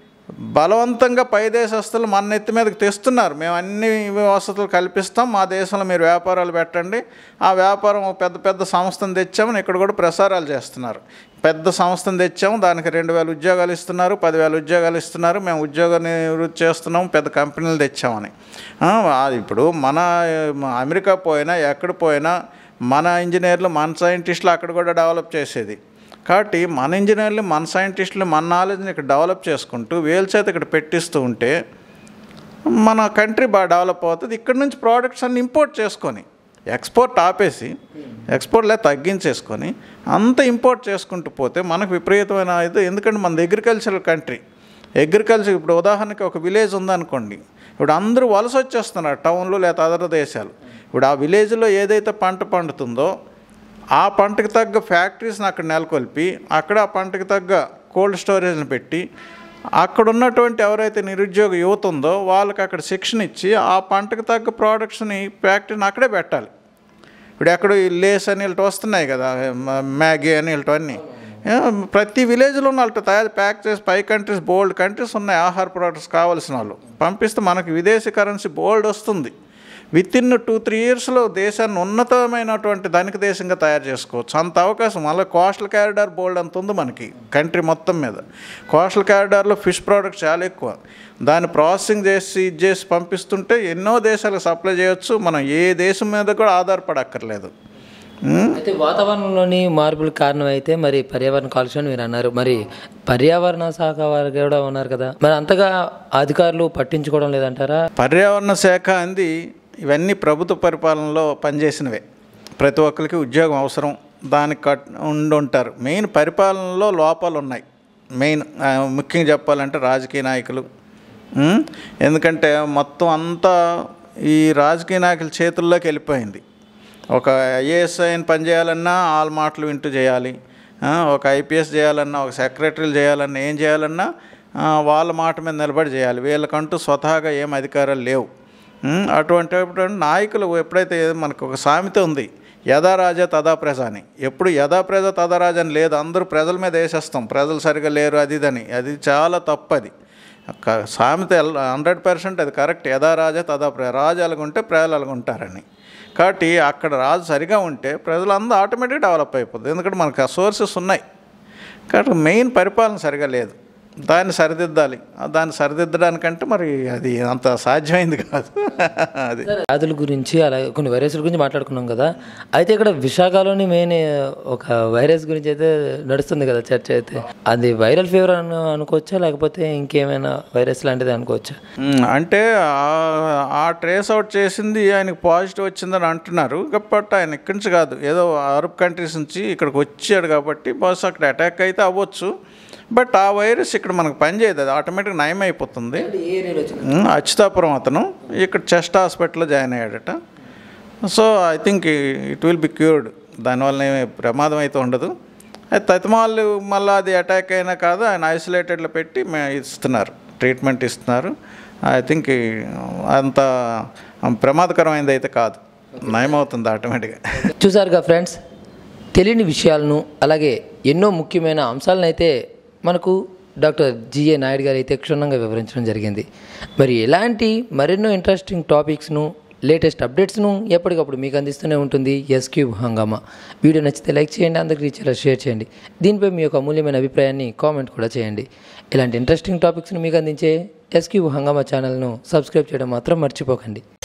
బలవంతంగా పై దేశస్తులు మన నెత్తి మీదకి తెస్తున్నారు మేము అన్ని వసతులు కల్పిస్తాం మా దేశంలో మీరు వ్యాపారాలు పెట్టండి ఆ వ్యాపారం ఒక పెద్ద పెద్ద సంస్థను తెచ్చామని ఇక్కడ కూడా ప్రసారాలు చేస్తున్నారు పెద్ద సంస్థను తెచ్చాము దానికి రెండు వేల ఉద్యోగాలు ఇస్తున్నారు పదివేల ఉద్యోగాలు ఇస్తున్నారు మేము ఉద్యోగ నివృత్తి చేస్తున్నాం పెద్ద కంపెనీలు తెచ్చామని ఆ, అది ఇప్పుడు మన మన అమెరికా పోయినా ఎక్కడ పోయినా మన ఇంజనీర్లు మన సైంటిస్టులు అక్కడ కూడా డెవలప్ చేసేది కాబట్టి మన ఇంజనీర్లు మన సైంటిస్టులు మన నాలెడ్జ్ని ఇక్కడ డెవలప్ చేసుకుంటూ వేలు చేత ఇక్కడ పెట్టిస్తూ ఉంటే మన కంట్రీ బాగా డెవలప్ అవుతుంది ఇక్కడ నుంచి ప్రోడక్ట్స్ అన్ని ఇంపోర్ట్ చేసుకొని ఎక్స్పోర్ట్ ఆపేసి ఎక్స్పోర్ట్లే తగ్గించేసుకొని అంత ఇంపోర్ట్ చేసుకుంటూ పోతే మనకు విపరీతమైన ఇది ఎందుకంటే మనది అగ్రికల్చరల్ కంట్రీ అగ్రికల్చర్ ఇప్పుడు ఉదాహరణకి ఒక విలేజ్ ఉందనుకోండి ఇప్పుడు అందరూ వలస వచ్చేస్తున్నారు టౌన్లో లేదా అదర్ దేశాలు ఇప్పుడు ఆ విలేజ్లో ఏదైతే పంట పండుతుందో ఆ పంటకు తగ్గ ఫ్యాక్టరీస్ని అక్కడ నెలకొల్పి అక్కడ ఆ పంటకు తగ్గ కోల్డ్ స్టోరేజ్ని పెట్టి అక్కడ ఉన్నటువంటి ఎవరైతే నిరుద్యోగ యువత ఉందో వాళ్ళకి అక్కడ శిక్షణ ఇచ్చి ఆ పంటకు తగ్గ ప్రోడక్ట్స్ని ఫ్యాక్టరీని అక్కడే పెట్టాలి ఇప్పుడు ఎక్కడ ఈ లేస్ అని ఇలాంటి వస్తున్నాయి కదా మ- మ్యాగీ అని ఇలాంటివన్నీ ఏ, ప్రతి విలేజ్లో వాళ్ళతో తయారు ప్యాక్ చేసి పై కంట్రీస్ బోల్డ్ కంట్రీస్ ఉన్నాయి ఆహార ప్రోడక్ట్స్ కావాల్సిన వాళ్ళు పంపిస్తే మనకి విదేశీ కరెన్సీ బోల్డ్ వస్తుంది విత్ ఇన్ టూ త్రీ ఇయర్స్లో దేశాన్ని ఉన్నతమైనటువంటి ధనిక దేశంగా తయారు చేసుకోవచ్చు అంత అవకాశం మళ్ళీ కోస్టల్ క్యారిడార్ బోల్డ్ అంత ఉంది మనకి కంట్రీ మొత్తం మీద కోస్టల్ క్యారిడార్లో ఫిష్ ప్రోడక్ట్ చాలా ఎక్కువ దాన్ని ప్రాసెసింగ్ చేసి ఇది చేసి పంపిస్తుంటే ఎన్నో దేశాలకు సప్లై చేయొచ్చు మనం ఏ దేశం మీద కూడా ఆధారపడక్కర్లేదు ఉమ్, అయితే వాతావరణంలోని మార్పులు కారణం అయితే మరి పర్యావరణ కాలుష్యం అని మీరు అన్నారు మరి పర్యావరణ శాఖ వారు కూడా ఉన్నారు కదా మరి అంతగా అధికారులు పట్టించుకోవడం లేదంటారా పర్యావరణ శాఖ అంది ఇవన్నీ ప్రభుత్వ పరిపాలనలో పనిచేసినవే ప్రతి ఒక్కరికి ఉద్యోగం అవసరం దానికి కట్ ఉండుంటారు మెయిన్ పరిపాలనలో లోపాలు ఉన్నాయి మెయిన్ ఆ, ముఖ్యంగా చెప్పాలంటే రాజకీయ నాయకులు ఉమ్, ఎందుకంటే మొత్తం అంతా ఈ రాజకీయ నాయకుల చేతుల్లోకి వెళ్ళిపోయింది ఒక ఐఏఎస్ అయిన పని చేయాలన్నా వాళ్ళ మాటలు వింటూ చేయాలి ఆ, ఒక ఐపీఎస్ చేయాలన్నా ఒక సెక్రటరీలు చేయాలన్నా ఏం చేయాలన్నా ఆ, వాళ్ళ మాట మీద నిలబడి చేయాలి వీళ్ళకంటూ స్వతహాగా ఏం అధికారాలు లేవు ఉమ్, అటువంటి నాయకులు ఎప్పుడైతే మనకు ఒక సామెత ఉంది యథా రాజా తదా ప్రజ అని ఎప్పుడు యథా ప్రజ తదా రాజా అని లేదు అందరూ ప్రజల మీద వేసేస్తాం ప్రజలు సరిగా లేరు అది ఇదని అది చాలా తప్పు అది క- సామెత హండ్రెడ్ పర్సెంట్ అది కరెక్ట్ యథా రాజా తదా ప్రజ రాజు అలాగుంటే ప్రజలు అలాగుంటారని కాబట్టి అక్కడ రాజు సరిగా ఉంటే ప్రజలందరూ ఆటోమేటిక్ డెవలప్ అయిపోతుంది ఎందుకంటే మనకు ఆ సోర్సెస్ ఉన్నాయి కాబట్టి మెయిన్ పరిపాలన సరిగా లేదు దాన్ని సరిదిద్దాలి ఆ దాన్ని సరిదిద్దడానికంటే మరి అది అంత సాధ్యమైంది కాదు అది వ్యాధుల గురించి అలాగే కొన్ని వైరస్ల గురించి మాట్లాడుకున్నాం కదా అయితే ఇక్కడ విశాఖలోని మెయిన్ ఒక వైరస్ గురించి అయితే నడుస్తుంది కదా చర్చ అయితే అది వైరల్ ఫీవర్ అని అనుకోవచ్చా లేకపోతే ఇంకేమైనా వైరస్ లాంటిది అనుకోవచ్చా ఉమ్, అంటే ఆ- ఆ ట్రేస్ అవుట్ చేసింది ఆయనకు పాజిటివ్ వచ్చిందని అంటున్నారు కాబట్టి ఆయన ఇక్కడి నుంచి కాదు ఏదో అరబ్ కంట్రీస్ నుంచి ఇక్కడికి వచ్చాడు కాబట్టి బహుశా అక్కడ అటాక్ అయితే అవ్వచ్చు బట్ ఆ వైరస్ ఇక్కడ మనకు పనిచేయదు అది ఆటోమేటిక్ నయం అయిపోతుంది ఉమ్, అచ్యుతాపురం అతను ఇక్కడ చెస్ట్ హాస్పిటల్లో జాయిన్ అయ్యాడట so I think it will be cured దానివల్ల ఏమీ ప్రమాదం అయితే ఉండదు అయితే తతిమాలు మళ్ళీ అది అటాక్ అయినా కాదు ఆయన ఐసోలేటెడ్లో పెట్టి మే ఇస్తున్నారు ట్రీట్మెంట్ ఇస్తున్నారు ఐ థింక్ అంత ప్రమాదకరమైనది అయితే కాదు నయమవుతుంది ఆటోమేటిక్గా చూసారుగా ఫ్రెండ్స్ తెలియని విషయాలను అలాగే ఎన్నో ముఖ్యమైన అంశాలను అయితే మనకు డాక్టర్ జిఏ నాయుడు గారు అయితే క్షుణ్ణంగా వివరించడం జరిగింది మరి ఇలాంటి మరెన్నో ఇంట్రెస్టింగ్ టాపిక్స్ను లేటెస్ట్ అప్డేట్స్ను ఎప్పటికప్పుడు మీకు అందిస్తూనే ఉంటుంది ఎస్ క్యూబ్ హంగామా వీడియో నచ్చితే లైక్ చేయండి అందరికి రీచ్లా షేర్ చేయండి దీనిపై మీ యొక్క అమూల్యమైన అభిప్రాయాన్ని కామెంట్ కూడా చేయండి ఇలాంటి ఇంట్రెస్టింగ్ టాపిక్స్ను మీకు అందించే ఎస్ క్యూబ్ హంగామా ఛానల్ను సబ్స్క్రైబ్ చేయడం మాత్రం మర్చిపోకండి